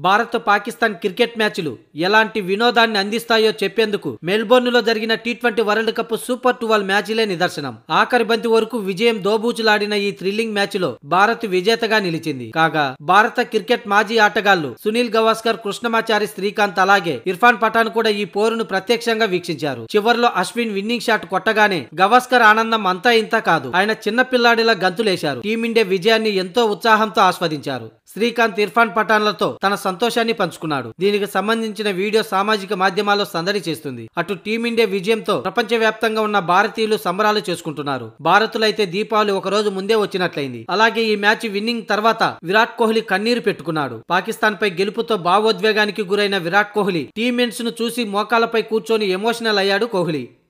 Bharat Pakistan cricket మ్యాచ్లు ఎలాంటి వినోదాన్ని అందిస్తాయో చెప్పేందుకు మెల్బోర్న్ లో జరిగిన T twenty world cup super twelve మ్యాచ్లే నిదర్శనం ఆఖరి బంతి వరకు విజయం దోబూచులాడిన ఈ థ్రిల్లింగ్ మ్యాచ్ లో భారత్ విజేతగా నిలిచింది కాగా భారత క్రికెట్ మాజీ ఆటగాళ్లు సునీల్ గవాస్కర్ కృష్ణమాచారి శ్రీకాంత్ అలాగే ఇర్ఫాన్ పఠాన్ కూడా ఈ పోరును ప్రత్యక్షంగా వీక్షించారు చివర్లో అశ్విన్ విన్నింగ్ షాట్ కొట్టగానే గవాస్కర్ ఆనందం అంతా ఇంత కాదు ఆయన చిన్న పిల్లాడిలా గంతులేశారు టీమిండియా విజయాన్ని ఎంతో ఉత్సాహంతో ఆస్వాదించారు శ్రీకాంత్ ఇర్ఫాన్ పఠాన్లతో తన సంతోషాన్ని పంచుకున్నాడు దీనికి సంబంధించిన వీడియో సామాజిక మాధ్యమాల్లో సందడి చేస్తుంది అటు టీమిండియా విజయంతో ప్రపంచవ్యాప్తంగా ఉన్న భారతీయులు సంబరాలు చేసుకుంటున్నారు భారతులైతే దీపావళి ఒక రోజు ముందే వచ్చినట్లయింది అలాగే ఈ మ్యాచ్ విన్నింగ్ తర్వాత విరాట్ కోహ్లీ కన్నీరు పెట్టుకున్నాడు పాకిస్తాన్ పై గెలుపుతో భావోద్వేగానికి గురైన విరాట్ కోహ్లీ టీమ్మెంట్స్ ను చూసి మోకాలపై కూర్చొని ఎమోషనల్ అయ్యాడు కోహ్లీ